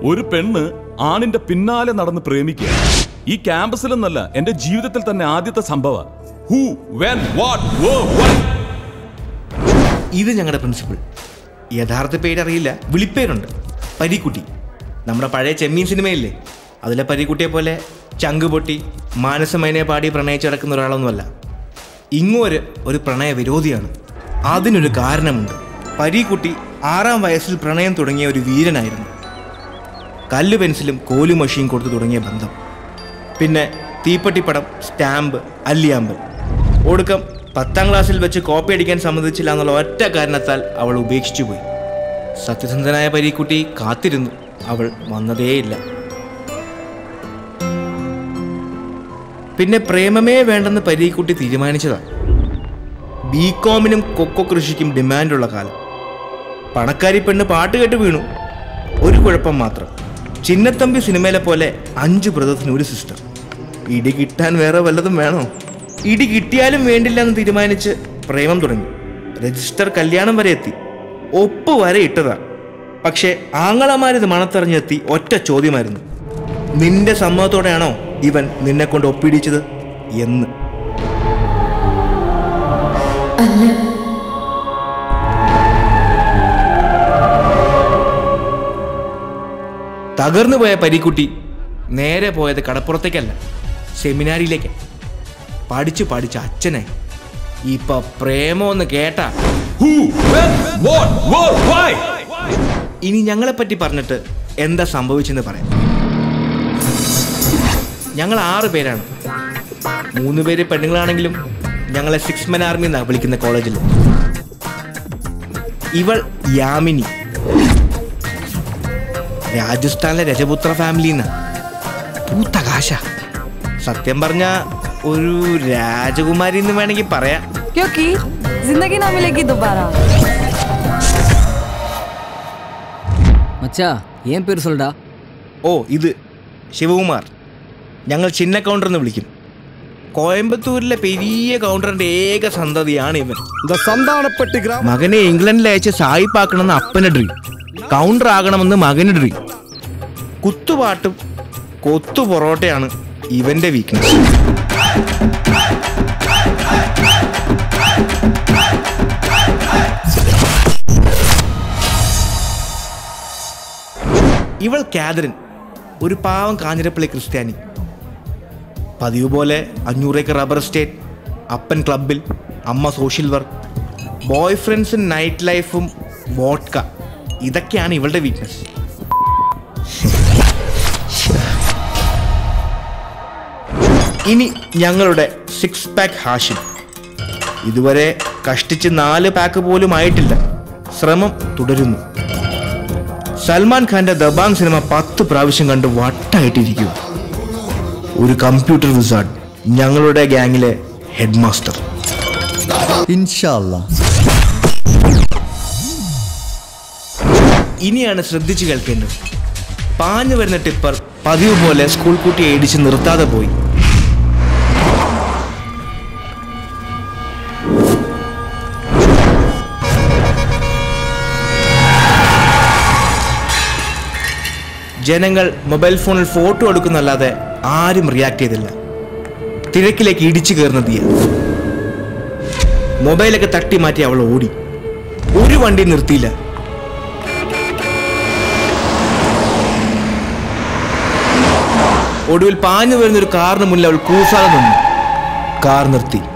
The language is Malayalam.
ഒരു പെണ്ണ് ആണിന്റെ പിന്നാലെ നടന്ന് പ്രേമിക്കുക ഈ ക്യാമ്പസിലെന്നല്ല എന്റെ ജീവിതത്തിൽ തന്നെ ആദ്യത്തെ സംഭവ ഹൂ വെൻ വാട്ട് ഇത് ഞങ്ങളുടെ പ്രിൻസിപ്പിൾ യഥാർത്ഥ പേരറിയില്ല വിളിപ്പേരുണ്ട് പരീക്കുട്ടി നമ്മുടെ പഴയ ചെമ്മീൻ സിനിമയില്ലേ അതിലെ പരീക്കുട്ടിയെ പോലെ ചങ്ക് പൊട്ടി മാനസമൈനെ പാടി പ്രണയിച്ച് കിടക്കുന്ന ഒരാളൊന്നുമല്ല ഇങ്ങോര് ഒരു പ്രണയ വിരോധിയാണ് അതിനൊരു കാരണമുണ്ട് പരീക്കുട്ടി ആറാം വയസ്സിൽ പ്രണയം തുടങ്ങിയ ഒരു വീരനായിരുന്നു കല്ല് പെൻസിലും കോലു മഷിയും കൊടുത്തു തുടങ്ങിയ ബന്ധം പിന്നെ തീപ്പട്ടിപ്പടം സ്റ്റാമ്പ് അല്ലിയാമ്പൽ ഒടുക്കം പത്താം ക്ലാസ്സിൽ വെച്ച് കോപ്പി അടിക്കാൻ സമ്മതിച്ചില്ല എന്നുള്ള ഒറ്റ കാരണത്താൽ അവൾ ഉപേക്ഷിച്ചു പോയി സത്യസന്ധനായ പരീക്കുട്ടി കാത്തിരുന്നു അവൾ വന്നതേയില്ല പിന്നെ പ്രേമമേ വേണ്ടെന്ന് പരീക്കുട്ടി തീരുമാനിച്ചതാ ബി കോമിനും കൊക്കോ കൃഷിക്കും ഡിമാൻഡുള്ള കാലം പണക്കാരി പെണ്ണ് പാട്ട് കേട്ട് വീണു ഒരു കുഴപ്പം മാത്രം ചിന്നത്തമ്പി സിനിമയിലെ പോലെ അഞ്ച് ബ്രദേഴ്സിന് ഒരു സിസ്റ്റർ ഇടി കിട്ടാൻ വേറെ വല്ലതും വേണോ ഇടി കിട്ടിയാലും വേണ്ടില്ല എന്ന് തീരുമാനിച്ച് പ്രേമം തുടങ്ങി രജിസ്റ്റർ കല്യാണം വരെ എത്തി ഒപ്പ് വരെ ഇട്ടതാ പക്ഷേ ആങ്ങളമാരിത് മണത്തറിഞ്ഞെത്തി ഒറ്റ ചോദ്യമായിരുന്നു നിന്റെ സമ്മതത്തോടെയാണോ ഇവൻ നിന്നെ കൊണ്ട് ഒപ്പിടിച്ചത് എന്ന് തകർന്നു പോയ പരീക്കുട്ടി നേരെ പോയത് കടപ്പുറത്തേക്കല്ല സെമിനാരിയിലേക്ക് പഠിച്ചു പഠിച്ച അച്ഛനായി ഇപ്പൊ പ്രേമമെന്ന് കേട്ടാ ഹൂ വെൻ വാട്ട് വൈ ഇനി ഞങ്ങളെപ്പറ്റി പറഞ്ഞിട്ട് എന്താ സംഭവിച്ചെന്ന് പറയാം ഞങ്ങൾ ആറ് പേരാണ് മൂന്ന് പേര് പെണ്ണുങ്ങളാണെങ്കിലും ഞങ്ങളെ സിക്സ് മെൻ ആർമി എന്നാണ് വിളിക്കുന്ന കോളേജിൽ ഇവൾ യാമിനി രാജസ്ഥാനിലെ രജപുത്ര ഫാമിലി പൂത്ത കാശ സത്യം പറഞ്ഞ ഒരു രാജകുമാരി എന്ന് വേണമെങ്കിൽ പറയാം क्योंकि जिंदगी ना मिलेगी दोबारा மச்சா ஏன் பேர் சொல்டா ഓ ഇത് ശിവകുമാർ ഞങ്ങൾ ചിന്ന കൗണ്ടർ എന്ന് വിളിക്കും കോയമ്പത്തൂരിലെ പെരിയ കൗണ്ടറിന്റെ ഏക സന്തതിയാണ് ഇവൻ இந்த சந்தானப்பட்டி கிராம മകനെ ഇംഗ്ലണ്ടിൽ അയച്ച് സായിപ്പാക്കണമെന്ന് അപ്പന് ഡ്രീം കൗണ്ടർ ആകണമെന്ന് മകന് ഡ്രീം കുത്തുപാട്ടും കൊത്തു പൊറോട്ടയാണ് ഇവന്റെ വീക്ക്നെസ് ഇവൾ കാതറിൻ ഒരു പാവം കാഞ്ഞിരപ്പള്ളി ക്രിസ്ത്യാനി പതിവ് പോലെ അഞ്ഞൂറേക്ക് റബ്ബർ എസ്റ്റേറ്റ് അപ്പൻ ക്ലബിൽ അമ്മ സോഷ്യൽ വർക്ക് ബോയ് ഫ്രണ്ട്സും നൈറ്റ് ലൈഫും വോട്ട്ക ഇതൊക്കെയാണ് ഇവളുടെ വീക്ക്നെസ് ഇനി ഞങ്ങളുടെ സിക്സ് പാക്ക് ഹാഷിം ഇതുവരെ കഷ്ടിച്ച് നാല് പാക്ക് പോലും ആയിട്ടില്ല ശ്രമം തുടരുന്നു സൽമാൻ ഖാന്റെ ദബാങ് സിനിമ പത്ത് പ്രാവശ്യം കണ്ട് വട്ടായിട്ടിരിക്കുക ഒരു കമ്പ്യൂട്ടർ വിസാർഡ് ഞങ്ങളുടെ ഗ്യാങ്ങിലെ ഹെഡ് മാസ്റ്റർ இன்ஷா ഇനിയാണ് ശ്രദ്ധിച്ചു കേൾക്കേണ്ടത് പാഞ്ഞു വരുന്ന ടിപ്പർ പതിവ് പോലെ സ്കൂൾ കുട്ടിയെ ഇടിച്ച് നിർത്താതെ പോയി ജനങ്ങൾ മൊബൈൽ ഫോണിൽ ഫോട്ടോ എടുക്കുന്നല്ലാതെ ആരും റിയാക്ട് ചെയ്തില്ല തിരക്കിലേക്ക് ഇടിച്ചു കയറുന്ന തീയ മൊബൈലൊക്കെ തട്ടി മാറ്റി അവൾ ഓടി ഒരു വണ്ടി നിർത്തിയില്ല ഒടുവിൽ പാഞ്ഞു വരുന്ന ഒരു കാറിന് മുന്നിൽ അവൾ കൂസാതെ നിന്നു കാർ നിർത്തി